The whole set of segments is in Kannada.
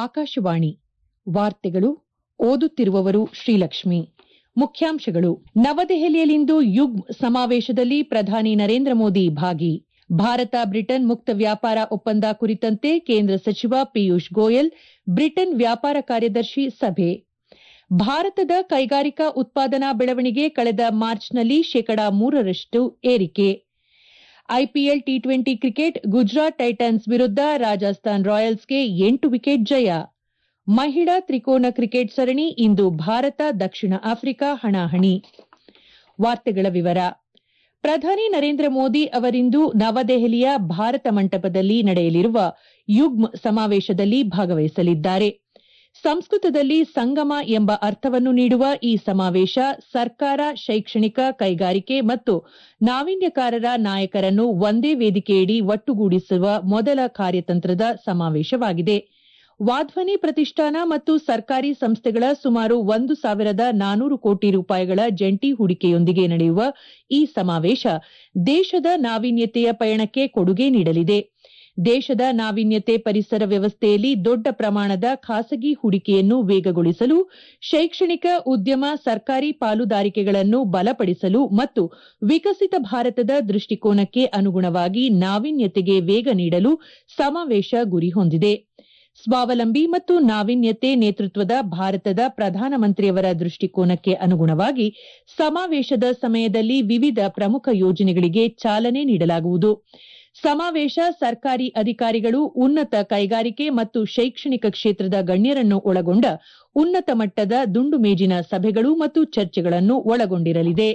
ಆಕಾಶವಾಣಿ ವಾರ್ತೆಗಳು ಓದುತ್ತಿರುವವರು ಶ್ರೀಲಕ್ಷ್ಮಿ ಮುಖ್ಯಾಂಶಗಳು ನವದೆಹಲಿಯಲ್ಲಿಂದು ಯುಗ್ಮ್ ಸಮಾವೇಶದಲ್ಲಿ ಪ್ರಧಾನಿ ನರೇಂದ್ರ ಮೋದಿ ಭಾಗಿ ಭಾರತ ಬ್ರಿಟನ್ ಮುಕ್ತ ವ್ಯಾಪಾರ ಒಪ್ಪಂದ ಕುರಿತಂತೆ ಕೇಂದ್ರ ಸಚಿವ ಪಿಯೂಷ್ ಗೋಯಲ್ ಬ್ರಿಟನ್ ವ್ಯಾಪಾರ ಕಾರ್ಯದರ್ಶಿ ಸಭೆ ಭಾರತದ ಕೈಗಾರಿಕಾ ಉತ್ಪಾದನಾ ಬೆಳವಣಿಗೆ ಕಳೆದ ಮಾರ್ಚ್ನಲ್ಲಿ ಶೇಕಡಾ ಮೂರರಷ್ಟು ಏರಿಕೆ IPL T twenty cricket Gujarat Titans ವಿರುದ್ಧ ರಾಜಸ್ಥಾನ್ ರಾಯಲ್ಸ್ಗೆ ಎಂಟು ವಿಕೆಟ್ ಜಯ ಮಹಿಳಾ ತ್ರಿಕೋನ ಕ್ರಿಕೆಟ್ ಸರಣಿ ಇಂದು ಭಾರತ ದಕ್ಷಿಣ ಆಫ್ರಿಕಾ ಹಣಾಹಣಿ ವಾರ್ತೆಗಳ ವಿವರ ಪ್ರಧಾನಿ ನರೇಂದ್ರ ಮೋದಿ ಅವರಿಂದು ನವದೆಹಲಿಯ ಭಾರತ ಮಂಟಪದಲ್ಲಿ ನಡೆಯಲಿರುವ ಯುಗ್ಮ್ ಸಮಾವೇಶದಲ್ಲಿ ಭಾಗವಹಿಸಲಿದ್ದಾರೆ ಸಂಸ್ಕೃತದಲ್ಲಿ ಸಂಗಮ ಎಂಬ ಅರ್ಥವನ್ನು ನೀಡುವ ಈ ಸಮಾವೇಶ ಸರ್ಕಾರ ಶೈಕ್ಷಣಿಕ ಕೈಗಾರಿಕೆ ಮತ್ತು ನಾವೀನ್ಯಕಾರರ ನಾಯಕರನ್ನು ಒಂದೇ ವೇದಿಕೆಯಡಿ ಒಟ್ಟುಗೂಡಿಸುವ ಮೊದಲ ಕಾರ್ಯತಂತ್ರದ ಸಮಾವೇಶವಾಗಿದೆ ವಾಧ್ವನಿ ಪ್ರತಿಷ್ಠಾನ ಮತ್ತು ಸರ್ಕಾರಿ ಸಂಸ್ಥೆಗಳ ಸುಮಾರು ಒಂದು ಸಾವಿರದ ನಾನೂರು ಕೋಟಿ ರೂಪಾಯಿಗಳ ಜಂಟಿ ಹೂಡಿಕೆಯೊಂದಿಗೆ ನಡೆಯುವ ಈ ಸಮಾವೇಶ ದೇಶದ ನಾವೀನ್ಯತೆಯ ಪಯಣಕ್ಕೆ ಕೊಡುಗೆ ನೀಡಲಿದೆ ದೇಶದ ನಾವೀನ್ಯತೆ ಪರಿಸರ ವ್ಯವಸ್ಥೆಯಲ್ಲಿ ದೊಡ್ಡ ಪ್ರಮಾಣದ ಖಾಸಗಿ ಹೂಡಿಕೆಯನ್ನು ವೇಗಗೊಳಿಸಲು ಶೈಕ್ಷಣಿಕ ಉದ್ಯಮ ಸರ್ಕಾರಿ ಪಾಲುದಾರಿಕೆಗಳನ್ನು ಬಲಪಡಿಸಲು ಮತ್ತು ವಿಕಸಿತ ಭಾರತದ ದೃಷ್ಟಿಕೋನಕ್ಕೆ ಅನುಗುಣವಾಗಿ ನಾವೀನ್ಯತೆಗೆ ವೇಗ ನೀಡಲು ಸಮಾವೇಶ ಗುರಿ ಹೊಂದಿದೆ ಸ್ವಾವಲಂಬಿ ಮತ್ತು ನಾವೀನ್ಯತೆ ನೇತೃತ್ವದ ಭಾರತದ ಪ್ರಧಾನಮಂತ್ರಿಯವರ ದೃಷ್ಟಿಕೋನಕ್ಕೆ ಅನುಗುಣವಾಗಿ ಸಮಾವೇಶದ ಸಮಯದಲ್ಲಿ ವಿವಿಧ ಪ್ರಮುಖ ಯೋಜನೆಗಳಿಗೆ ಚಾಲನೆ ನೀಡಲಾಗುವುದು ಸಮಾವೇಶ ಸರ್ಕಾರಿ ಅಧಿಕಾರಿಗಳು ಉನ್ನತ ಕೈಗಾರಿಕೆ ಮತ್ತು ಶೈಕ್ಷಣಿಕ ಕ್ಷೇತ್ರದ ಗಣ್ಯರನ್ನು ಒಳಗೊಂಡ ಉನ್ನತ ಮಟ್ಟದ ದುಂಡು ಮೇಜಿನ ಸಭೆಗಳು ಮತ್ತು ಚರ್ಚೆಗಳನ್ನು ಒಳಗೊಂಡಿರಲಿದೆ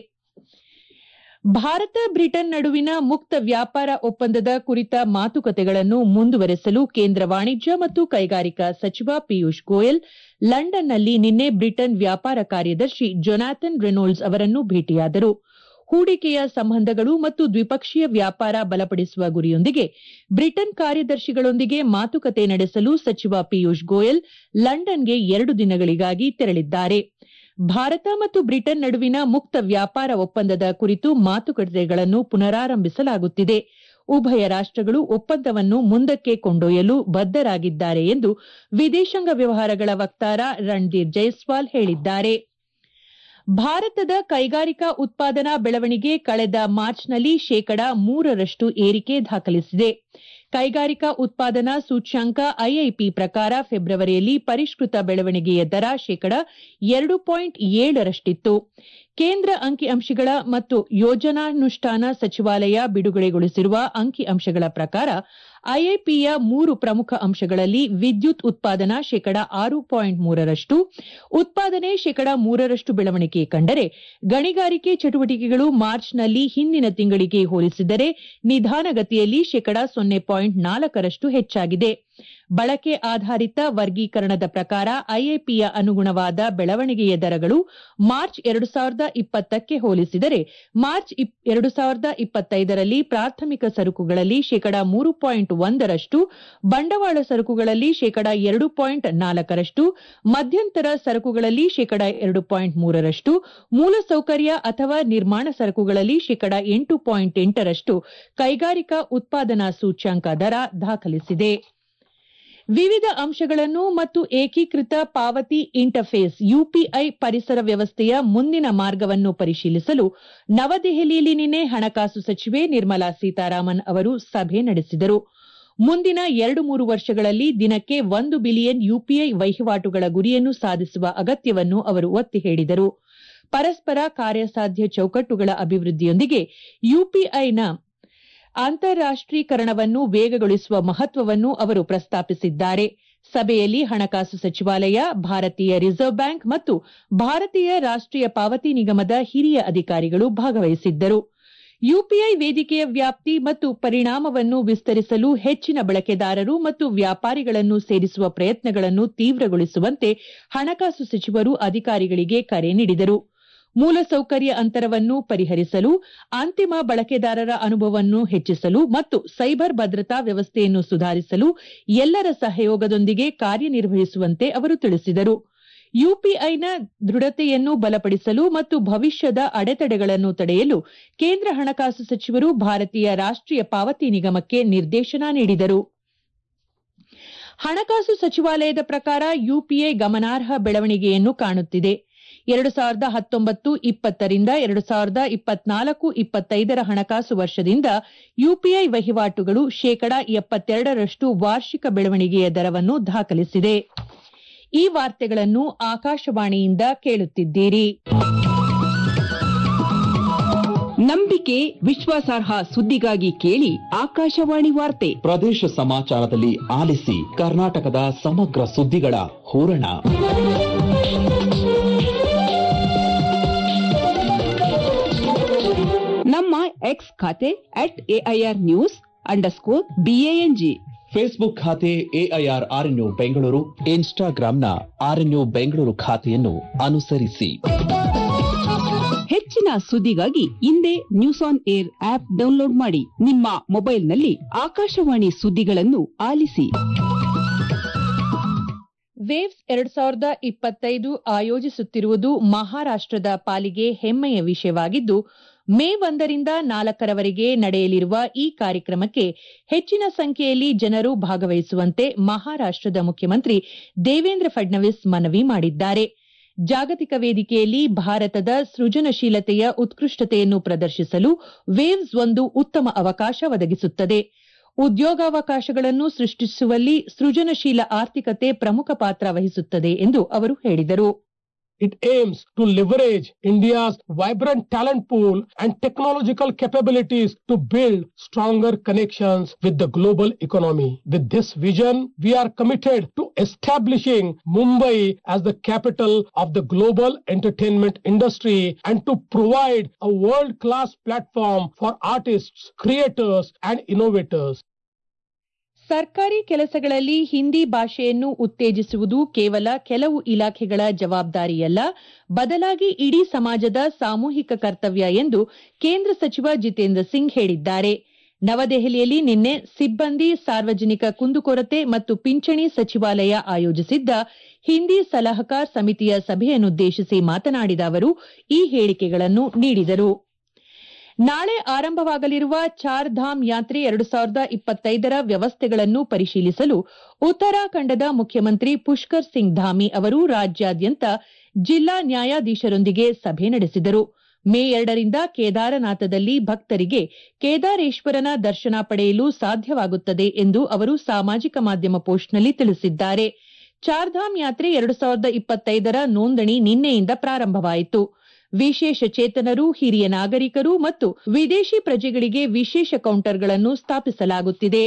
ಭಾರತ ಬ್ರಿಟನ್ ನಡುವಿನ ಮುಕ್ತ ವ್ಯಾಪಾರ ಒಪ್ಪಂದದ ಕುರಿತ ಮಾತುಕತೆಗಳನ್ನು ಮುಂದುವರೆಸಲು ಕೇಂದ್ರ ವಾಣಿಜ್ಯ ಮತ್ತು ಕೈಗಾರಿಕಾ ಸಚಿವ ಪಿಯೂಷ್ ಗೋಯಲ್ ಲಂಡನ್ನಲ್ಲಿ ನಿನ್ನೆ ಬ್ರಿಟನ್ ವ್ಯಾಪಾರ ಕಾರ್ಯದರ್ಶಿ ಜೊನಾಥನ್ ರೆನೋಲ್ಡ್ಸ್ ಅವರನ್ನು ಭೇಟಿಯಾದರು ಹೂಡಿಕೆಯ ಸಂಬಂಧಗಳು ಮತ್ತು ದ್ವಿಪಕ್ಷೀಯ ವ್ಯಾಪಾರ ಬಲಪಡಿಸುವ ಗುರಿಯೊಂದಿಗೆ ಬ್ರಿಟನ್ ಕಾರ್ಯದರ್ಶಿಗಳೊಂದಿಗೆ ಮಾತುಕತೆ ನಡೆಸಲು ಸಚಿವ ಪಿಯೂಷ್ ಗೋಯಲ್ ಲಂಡನ್ಗೆ ಎರಡು ದಿನಗಳಿಗಾಗಿ ತೆರಳಿದ್ದಾರೆ ಭಾರತ ಮತ್ತು ಬ್ರಿಟನ್ ನಡುವಿನ ಮುಕ್ತ ವ್ಯಾಪಾರ ಒಪ್ಪಂದದ ಕುರಿತು ಮಾತುಕತೆಗಳನ್ನು ಪುನರಾರಂಭಿಸಲಾಗುತ್ತಿದೆ ಉಭಯ ರಾಷ್ಟಗಳು ಒಪ್ಪಂದವನ್ನು ಮುಂದಕ್ಕೆ ಕೊಂಡೊಯ್ಯಲು ಬದ್ದರಾಗಿದ್ದಾರೆ ಎಂದು ವಿದೇಶಾಂಗ ವ್ಯವಹಾರಗಳ ವಕ್ತಾರ ರಣಧೀರ್ ಜೈಸ್ವಾಲ್ ಹೇಳಿದ್ದಾರೆ ಭಾರತದ ಕೈಗಾರಿಕಾ ಉತ್ಪಾದನಾ ಬೆಳವಣಿಗೆ ಕಳೆದ ಮಾರ್ಚ್ನಲ್ಲಿ ಶೇಕಡಾ ಮೂರರಷ್ಟು ಏರಿಕೆ ದಾಖಲಿಸಿದೆ ಕೈಗಾರಿಕಾ ಉತ್ಪಾದನಾ ಸೂಚ್ಯಂಕ ಐಐಪಿ ಪ್ರಕಾರ ಫೆಬ್ರವರಿಯಲ್ಲಿ ಪರಿಷ್ಕೃತ ಬೆಳವಣಿಗೆಯ ದರ ಶೇಕಡಾ ಎರಡು ಪಾಯಿಂಟ್ ಏಳರಷ್ಟಿತ್ತು ಕೇಂದ್ರ ಅಂಕಿಅಂಶಗಳ ಮತ್ತು ಯೋಜನಾನುಷ್ಠಾನ ಸಚಿವಾಲಯ ಬಿಡುಗಡೆಗೊಳಿಸಿರುವ ಅಂಕಿಅಂಶಗಳ ಪ್ರಕಾರ ಐಐಪಿಯ ಮೂರು ಪ್ರಮುಖ ಅಂಶಗಳಲ್ಲಿ ವಿದ್ಯುತ್ ಉತ್ಪಾದನಾ ಶೇಕಡಾ ಆರು ಪಾಯಿಂಟ್ ಮೂರರಷ್ಟು ಉತ್ಪಾದನೆ ಶೇಕಡಾ ಮೂರರಷ್ಟು ಬೆಳವಣಿಗೆ ಕಂಡರೆ ಗಣಿಗಾರಿಕೆ ಚಟುವಟಿಕೆಗಳು ಮಾರ್ಚ್ನಲ್ಲಿ ಹಿಂದಿನ ತಿಂಗಳಿಗೆ ಹೋಲಿಸಿದರೆ ನಿಧಾನಗತಿಯಲ್ಲಿ ಶೇಕಡಾ ಸೊನ್ನೆ ಪಾಯಿಂಟ್ ನಾಲ್ಕರಷ್ಟು ಹೆಚ್ಚಾಗಿದೆ ಬಳಕೆ ಆಧಾರಿತ ವರ್ಗೀಕರಣದ ಪ್ರಕಾರ ಐಐಪಿಯ ಅನುಗುಣವಾದ ಬೆಳವಣಿಗೆಯ ದರಗಳು ಮಾರ್ಚ್ ಎರಡು ಸಾವಿರದ ಇಪ್ಪತ್ತಕ್ಕೆ ಹೋಲಿಸಿದರೆ ಮಾರ್ಚ್ ಎರಡು ಸಾವಿರದ ಇಪ್ಪತ್ತೈದರಲ್ಲಿ ಪ್ರಾಥಮಿಕ ಸರಕುಗಳಲ್ಲಿ ಶೇಕಡಾ ಮೂರು ಪಾಯಿಂಟ್ ಒಂದರಷ್ಟು ಬಂಡವಾಳ ಸರಕುಗಳಲ್ಲಿ ಶೇಕಡಾ ಎರಡು ಪಾಯಿಂಟ್ ನಾಲ್ಕರಷ್ಟು ಮಧ್ಯಂತರ ಸರಕುಗಳಲ್ಲಿ ಶೇಕಡಾ ಎರಡು ಪಾಯಿಂಟ್ ಮೂರರಷ್ಟು ಮೂಲಸೌಕರ್ಯ ಅಥವಾ ನಿರ್ಮಾಣ ಸರಕುಗಳಲ್ಲಿ ಶೇಕಡಾ ಎಂಟು ಪಾಯಿಂಟ್ ಎಂಟರಷ್ಟು ಕೈಗಾರಿಕಾ ಉತ್ಪಾದನಾ ಸೂಚ್ಯಂಕ ದರ ದಾಖಲಿಸಿದೆ ವಿವಿಧ ಅಂಶಗಳನ್ನು ಮತ್ತು ಏಕೀಕೃತ ಪಾವತಿ ಇಂಟರ್ಫೇಸ್ ಯುಪಿಐ ಪರಿಸರ ವ್ಯವಸ್ಥೆಯ ಮುಂದಿನ ಮಾರ್ಗವನ್ನು ಪರಿಶೀಲಿಸಲು ನವದೆಹಲಿಯಲ್ಲಿ ನಿನ್ನೆ ಹಣಕಾಸು ಸಚಿವೆ ನಿರ್ಮಲಾ ಸೀತಾರಾಮನ್ ಅವರು ಸಭೆ ನಡೆಸಿದರು ಮುಂದಿನ ಎರಡು ಮೂರು ವರ್ಷಗಳಲ್ಲಿ ದಿನಕ್ಕೆ ಒಂದು ಬಿಲಿಯನ್ ಯುಪಿಐ ವಹಿವಾಟುಗಳ ಗುರಿಯನ್ನು ಸಾಧಿಸುವ ಅಗತ್ಯವನ್ನು ಅವರು ಒತ್ತಿ ಹೇಳಿದರು ಪರಸ್ಪರ ಕಾರ್ಯಸಾಧ್ಯ ಚೌಕಟ್ಟುಗಳ ಅಭಿವೃದ್ಧಿಯೊಂದಿಗೆ ಯುಪಿಐನ ಅಂತಾರಾಷ್ಟೀಕರಣವನ್ನು ವೇಗಗೊಳಿಸುವ ಮಹತ್ವವನ್ನು ಅವರು ಪ್ರಸ್ತಾಪಿಸಿದ್ದಾರೆ ಸಭೆಯಲ್ಲಿ ಹಣಕಾಸು ಸಚಿವಾಲಯ ಭಾರತೀಯ ರಿಸರ್ವ್ ಬ್ಯಾಂಕ್ ಮತ್ತು ಭಾರತೀಯ ರಾಷ್ಟೀಯ ಪಾವತಿ ನಿಗಮದ ಹಿರಿಯ ಅಧಿಕಾರಿಗಳು ಭಾಗವಹಿಸಿದ್ದರು ಯುಪಿಐ ವೇದಿಕೆಯ ವ್ಯಾಪ್ತಿ ಮತ್ತು ಪರಿಣಾಮವನ್ನು ವಿಸ್ತರಿಸಲು ಹೆಚ್ಚಿನ ಬಳಕೆದಾರರು ಮತ್ತು ವ್ಯಾಪಾರಿಗಳನ್ನು ಸೇರಿಸುವ ಪ್ರಯತ್ನಗಳನ್ನು ತೀವ್ರಗೊಳಿಸುವಂತೆ ಹಣಕಾಸು ಸಚಿವರು ಅಧಿಕಾರಿಗಳಿಗೆ ಕರೆ ನೀಡಿದರು ಮೂಲಸೌಕರ್ಯ ಅಂತರವನ್ನು ಪರಿಹರಿಸಲು ಅಂತಿಮ ಬಳಕೆದಾರರ ಅನುಭವವನ್ನು ಹೆಚ್ಚಿಸಲು ಮತ್ತು ಸೈಬರ್ ಭದ್ರತಾ ವ್ಯವಸ್ಥೆಯನ್ನು ಸುಧಾರಿಸಲು ಎಲ್ಲರ ಸಹಯೋಗದೊಂದಿಗೆ ಕಾರ್ಯನಿರ್ವಹಿಸುವಂತೆ ಅವರು ತಿಳಿಸಿದರು ಯುಪಿಐನ ದೃಢತೆಯನ್ನು ಬಲಪಡಿಸಲು ಮತ್ತು ಭವಿಷ್ಯದ ಅಡೆತಡೆಗಳನ್ನು ತಡೆಯಲು ಕೇಂದ್ರ ಹಣಕಾಸು ಸಚಿವರು ಭಾರತೀಯ ರಾಷ್ಟೀಯ ಪಾವತಿ ನಿಗಮಕ್ಕೆ ನಿರ್ದೇಶನ ನೀಡಿದರು ಹಣಕಾಸು ಸಚಿವಾಲಯದ ಪ್ರಕಾರ ಯುಪಿಐ ಗಮನಾರ್ಹ ಬೆಳವಣಿಗೆಯನ್ನು ಕಾಣುತ್ತಿದೆ ಎರಡು ಸಾವಿರದ ಹತ್ತೊಂಬತ್ತು ಇಪ್ಪತ್ತರಿಂದ ಎರಡು ಸಾವಿರದ ಇಪ್ಪತ್ನಾಲ್ಕು ಇಪ್ಪತ್ತೈದರ ಹಣಕಾಸು ವರ್ಷದಿಂದ ಯುಪಿಐ ವಹಿವಾಟುಗಳು ಶೇಕಡ ಎಪ್ಪತ್ತೆರಡರಷ್ಟು ವಾರ್ಷಿಕ ಬೆಳವಣಿಗೆಯ ದರವನ್ನು ದಾಖಲಿಸಿದೆ ಈ ವಾರ್ತೆಗಳನ್ನು ಆಕಾಶವಾಣಿಯಿಂದ ಕೇಳುತ್ತಿದ್ದೀರಿ ನಂಬಿಕೆ ವಿಶ್ವಾಸಾರ್ಹ ಸುದ್ದಿಗಾಗಿ ಕೇಳಿ ಆಕಾಶವಾಣಿ ವಾರ್ತೆ ಪ್ರದೇಶ ಸಮಾಚಾರದಲ್ಲಿ ಆಲಿಸಿ ಕರ್ನಾಟಕದ ಸಮಗ್ರ ಸುದ್ದಿಗಳ ಹೂರಣ ನಮ್ಮ ಎಕ್ಸ್ ಖಾತೆ at AIR news underscore BANG Facebook ಖಾತೆ ಎಐಆರ್ ಆರ್ಎನ್ಯು ಬೆಂಗಳೂರು ಇನ್ಸ್ಟಾಗ್ರಾಂನ ಆರ್ಎನ್ಯು ಬೆಂಗಳೂರು ಖಾತೆಯನ್ನು ಅನುಸರಿಸಿ ಹೆಚ್ಚಿನ ಸುದ್ದಿಗಾಗಿ ಹಿಂದೆ news on air app download ಮಾಡಿ ನಿಮ್ಮ ಮೊಬೈಲ್ನಲ್ಲಿ ಆಕಾಶವಾಣಿ ಸುದ್ದಿಗಳನ್ನು ಆಲಿಸಿ ವೇವ್ಸ್ ಎರಡ್ ಸಾವಿರದ ಇಪ್ಪತ್ತೈದು ಆಯೋಜಿಸುತ್ತಿರುವುದು ಮಹಾರಾಷ್ಟದ ಪಾಲಿಗೆ ಹೆಮ್ಮೆಯ ವಿಷಯವಾಗಿದ್ದು ಮೇ ಒಂದರಿಂದ ನಾಲ್ಕರವರೆಗೆ ನಡೆಯಲಿರುವ ಈ ಕಾರ್ಯಕ್ರಮಕ್ಕೆ ಹೆಚ್ಚಿನ ಸಂಖ್ಯೆಯಲ್ಲಿ ಜನರು ಭಾಗವಹಿಸುವಂತೆ ಮಹಾರಾಷ್ಟದ ಮುಖ್ಯಮಂತ್ರಿ ದೇವೇಂದ್ರ ಫಡ್ನವೀಸ್ ಮನವಿ ಮಾಡಿದ್ದಾರೆ ಜಾಗತಿಕ ವೇದಿಕೆಯಲ್ಲಿ ಭಾರತದ ಸೃಜನಶೀಲತೆಯ ಉತ್ಕೃಷ್ಟತೆಯನ್ನು ಪ್ರದರ್ಶಿಸಲು ವೇವ್ಸ್ ಒಂದು ಉತ್ತಮ ಅವಕಾಶ ಒದಗಿಸುತ್ತದೆ ಉದ್ಯೋಗಾವಕಾಶಗಳನ್ನು ಸೃಷ್ಟಿಸುವಲ್ಲಿ ಸೃಜನಶೀಲ ಆರ್ಥಿಕತೆ ಪ್ರಮುಖ ಪಾತ್ರ ವಹಿಸುತ್ತದೆ ಎಂದು ಅವರು ಹೇಳಿದರು It aims to leverage India's vibrant talent pool and technological capabilities to build stronger connections with the global economy. With this vision, we are committed to establishing Mumbai as the capital of the global entertainment industry and to provide a world-class platform for artists, creators, and innovators. ಸರ್ಕಾರಿ ಕೆಲಸಗಳಲ್ಲಿ ಹಿಂದಿ ಭಾಷೆಯನ್ನು ಉತ್ತೇಜಿಸುವುದು ಕೇವಲ ಕೆಲವು ಇಲಾಖೆಗಳ ಜವಾಬ್ದಾರಿಯಲ್ಲ ಬದಲಾಗಿ ಇಡೀ ಸಮಾಜದ ಸಾಮೂಹಿಕ ಕರ್ತವ್ಯ ಎಂದು ಕೇಂದ್ರ ಸಚಿವ ಜಿತೇಂದ್ರ ಸಿಂಗ್ ಹೇಳಿದ್ದಾರೆ ನವದೆಹಲಿಯಲ್ಲಿ ನಿನ್ನೆ ಸಿಬ್ಬಂದಿ ಸಾರ್ವಜನಿಕ ಕುಂದುಕೊರತೆ ಮತ್ತು ಪಿಂಚಣಿ ಸಚಿವಾಲಯ ಆಯೋಜಿಸಿದ್ದ ಹಿಂದಿ ಸಲಹಕಾರ ಸಮಿತಿಯ ಸಭೆಯನ್ನುದ್ದೇಶಿಸಿ ಮಾತನಾಡಿದ ಅವರು ಈ ಹೇಳಿಕೆಗಳನ್ನು ನೀಡಿದರು ನಾಳೆ ಆರಂಭವಾಗಲಿರುವ ಚಾರ್ ಧಾಮ್ ಯಾತ್ರೆ ಎರಡು ಸಾವಿರದ ಇಪ್ಪತ್ತೈದರ ವ್ಯವಸ್ಥೆಗಳನ್ನು ಪರಿಶೀಲಿಸಲು ಉತ್ತರಾಖಂಡದ ಮುಖ್ಯಮಂತ್ರಿ ಪುಷ್ಕರ್ ಸಿಂಗ್ ಧಾಮಿ ಅವರು ರಾಜ್ಯಾದ್ಯಂತ ಜಿಲ್ಲಾ ನ್ಯಾಯಾಧೀಶರೊಂದಿಗೆ ಸಭೆ ನಡೆಸಿದರು ಮೇ ಎರಡರಿಂದ ಕೇದಾರನಾಥದಲ್ಲಿ ಭಕ್ತರಿಗೆ ಕೇದಾರೇಶ್ವರನ ದರ್ಶನ ಪಡೆಯಲು ಸಾಧ್ಯವಾಗುತ್ತದೆ ಎಂದು ಅವರು ಸಾಮಾಜಿಕ ಮಾಧ್ಯಮ ಪೋಸ್ಟ್ನಲ್ಲಿ ತಿಳಿಸಿದ್ದಾರೆ ಚಾರ್ಧಾಮ್ ಯಾತ್ರೆ ಎರಡು ಸಾವಿರದ ಇಪ್ಪತ್ತೈದರ ನೋಂದಣಿ ನಿನ್ನೆಯಿಂದ ಪ್ರಾರಂಭವಾಯಿತು ವಿಶೇಷ ಚೇತನರು ಹಿರಿಯ ನಾಗರಿಕರು ಮತ್ತು ವಿದೇಶಿ ಪ್ರಜೆಗಳಿಗೆ ವಿಶೇಷ ಕೌಂಟರ್ಗಳನ್ನು ಸ್ಥಾಪಿಸಲಾಗುತ್ತಿದೆ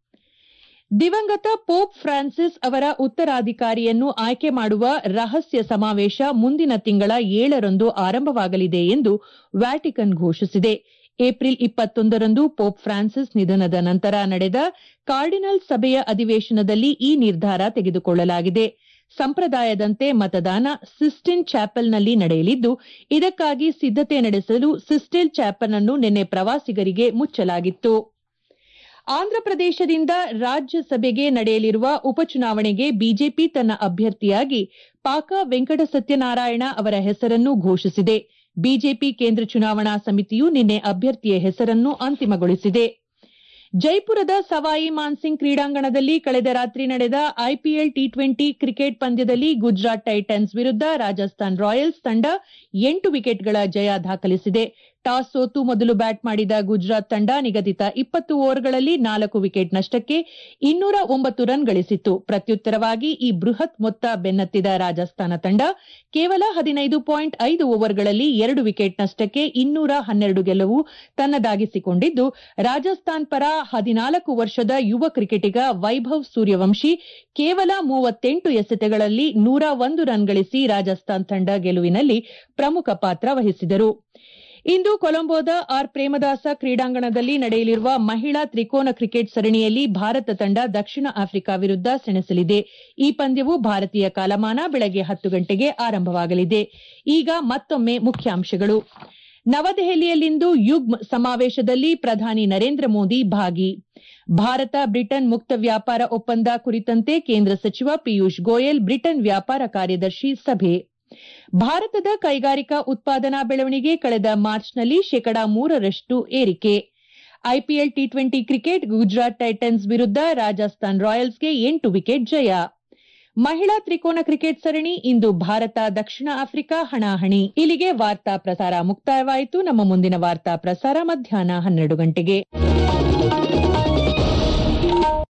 ದಿವಂಗತ ಪೋಪ್ ಫ್ರಾನ್ಸಿಸ್ ಅವರ ಉತ್ತರಾಧಿಕಾರಿಯನ್ನು ಆಯ್ಕೆ ಮಾಡುವ ರಹಸ್ಯ ಸಮಾವೇಶ ಮುಂದಿನ ತಿಂಗಳ ಏಳರಂದು ಆರಂಭವಾಗಲಿದೆ ಎಂದು ವ್ಯಾಟಿಕನ್ ಘೋಷಿಸಿದೆ ಏಪ್ರಿಲ್ ಇಪ್ಪತ್ತೊಂದರಂದು ಪೋಪ್ ಫ್ರಾನ್ಸಿಸ್ ನಿಧನದ ನಂತರ ನಡೆದ ಕಾರ್ಡಿನಲ್ ಸಭೆಯ ಅಧಿವೇಶನದಲ್ಲಿ ಈ ನಿರ್ಧಾರ ತೆಗೆದುಕೊಳ್ಳಲಾಗಿದೆ ಸಂಪ್ರದಾಯದಂತೆ ಮತದಾನ ಸಿಸ್ಟಿನ್ ಚಾಪೆಲ್ನಲ್ಲಿ ನಡೆಯಲಿದ್ದು ಇದಕ್ಕಾಗಿ ಸಿದ್ದತೆ ನಡೆಸಲು ಸಿಸ್ಟೆಲ್ ಚಾಪೆಲ್ ಅನ್ನು ನಿನ್ನೆ ಪ್ರವಾಸಿಗರಿಗೆ ಮುಚ್ಚಲಾಗಿತ್ತು ಆಂಧ್ರಪ್ರದೇಶದಿಂದ ರಾಜ್ಯಸಭೆಗೆ ನಡೆಯಲಿರುವ ಉಪಚುನಾವಣೆಗೆ ಬಿಜೆಪಿ ತನ್ನ ಅಭ್ಯರ್ಥಿಯಾಗಿ ಪಾಕ ವೆಂಕಟ ಸತ್ಯನಾರಾಯಣ ಅವರ ಹೆಸರನ್ನು ಘೋಷಿಸಿದೆ ಬಿಜೆಪಿ ಕೇಂದ್ರ ಚುನಾವಣಾ ಸಮಿತಿಯು ನಿನ್ನೆ ಅಭ್ಯರ್ಥಿಯ ಹೆಸರನ್ನು ಅಂತಿಮಗೊಳಿಸಿದೆ ಜೈಪುರದ ಸವಾಯಿ ಮಾನ್ಸಿಂಗ್ ಕ್ರೀಡಾಂಗಣದಲ್ಲಿ ಕಳೆದ ರಾತ್ರಿ ನಡೆದ ಐಪಿಎಲ್ ಟಿ ಟ್ವೆಂಟಿ ಕ್ರಿಕೆಟ್ ಪಂದ್ಯದಲ್ಲಿ ಗುಜರಾತ್ ಟೈಟನ್ಸ್ ವಿರುದ್ಧ ರಾಜಸ್ಥಾನ್ ರಾಯಲ್ಸ್ ತಂಡ ಎಂಟು ವಿಕೆಟ್ಗಳ ಜಯ ದಾಖಲಿಸಿದೆ ಟಾಸ್ ಸೋತು ಮೊದಲು ಬ್ಯಾಟ್ ಮಾಡಿದ ಗುಜರಾತ್ ತಂಡ ನಿಗದಿತ ಇಪ್ಪತ್ತು ಓವರ್ಗಳಲ್ಲಿ ನಾಲ್ಕು ವಿಕೆಟ್ ನಷ್ಟಕ್ಕೆ ಇನ್ನೂರ ಒಂಬತ್ತು ರನ್ ಗಳಿಸಿತ್ತು ಪ್ರತ್ಯುತ್ತರವಾಗಿ ಈ ಬೃಹತ್ ಮೊತ್ತ ಬೆನ್ನತ್ತಿದ ರಾಜಸ್ಥಾನ ತಂಡ ಕೇವಲ ಹದಿನೈದು ಪಾಯಿಂಟ್ ಐದು ಓವರ್ಗಳಲ್ಲಿ ಎರಡು ವಿಕೆಟ್ ನಷ್ಟಕ್ಕೆ ಇನ್ನೂರ ಹನ್ನೆರಡು ಗೆಲುವು ತನ್ನದಾಗಿಸಿಕೊಂಡಿದ್ದು ರಾಜಸ್ಥಾನ್ ಪರ ಹದಿನಾಲ್ಕು ವರ್ಷದ ಯುವ ಕ್ರಿಕೆಟಿಗ ವೈಭವ್ ಸೂರ್ಯವಂಶಿ ಕೇವಲ ಮೂವತ್ತೆಂಟು ಎಸೆತಗಳಲ್ಲಿ ನೂರ ಒಂದು ರನ್ ಗಳಿಸಿ ರಾಜಸ್ಥಾನ್ ತಂಡ ಗೆಲುವಿನಲ್ಲಿ ಪ್ರಮುಖ ಪಾತ್ರ ವಹಿಸಿದರು ಇಂದು ಕೊಲಂಬೋದ ಆರ್ ಪ್ರೇಮದಾಸ ಕ್ರೀಡಾಂಗಣದಲ್ಲಿ ನಡೆಯಲಿರುವ ಮಹಿಳಾ ತ್ರಿಕೋನ ಕ್ರಿಕೆಟ್ ಸರಣಿಯಲ್ಲಿ ಭಾರತ ತಂಡ ದಕ್ಷಿಣ ಆಫ್ರಿಕಾ ವಿರುದ್ಧ ಸೆಣಸಲಿದೆ ಈ ಪಂದ್ಯವು ಭಾರತೀಯ ಕಾಲಮಾನ ಬೆಳಗ್ಗೆ ಹತ್ತು ಗಂಟೆಗೆ ಆರಂಭವಾಗಲಿದೆ ಈಗ ಮತ್ತೊಮ್ಮೆ ಮುಖ್ಯಾಂಶಗಳು ನವದೆಹಲಿಯಲ್ಲಿಂದು ಯುಗ್ಮ್ ಸಮಾವೇಶದಲ್ಲಿ ಪ್ರಧಾನಿ ನರೇಂದ್ರ ಮೋದಿ ಭಾಗಿ ಭಾರತ ಬ್ರಿಟನ್ ಮುಕ್ತ ವ್ಯಾಪಾರ ಒಪ್ಪಂದ ಕುರಿತಂತೆ ಕೇಂದ್ರ ಸಚಿವ ಪಿಯೂಷ್ ಗೋಯಲ್ ಬ್ರಿಟನ್ ವ್ಯಾಪಾರ ಕಾರ್ಯದರ್ಶಿ ಸಭೆ ಭಾರತದ ಕೈಗಾರಿಕಾ ಉತ್ಪಾದನಾ ಬೆಳವಣಿಗೆ ಕಳೆದ ಮಾರ್ಚ್ನಲ್ಲಿ ಶೇಕಡಾ ಮೂರರಷ್ಟು ಏರಿಕೆ IPL T twenty cricket Gujarat Titans ವಿರುದ್ಧ ರಾಜಸ್ಥಾನ್ ರಾಯಲ್ಸ್ಗೆ ಎಂಟು ವಿಕೆಟ್ ಜಯ ಮಹಿಳಾ ತ್ರಿಕೋನ ಕ್ರಿಕೆಟ್ ಸರಣಿ ಇಂದು ಭಾರತ ದಕ್ಷಿಣ ಆಫ್ರಿಕಾ ಹಣಾಹಣಿ ಇಲ್ಲಿಗೆ ವಾರ್ತಾ ಪ್ರಸಾರ ಮುಕ್ತಾಯವಾಯಿತು ನಮ್ಮ ಮುಂದಿನ ವಾರ್ತಾ ಪ್ರಸಾರ ಮಧ್ಯಾಹ್ನ ಹನ್ನೆರಡು ಗಂಟೆಗೆ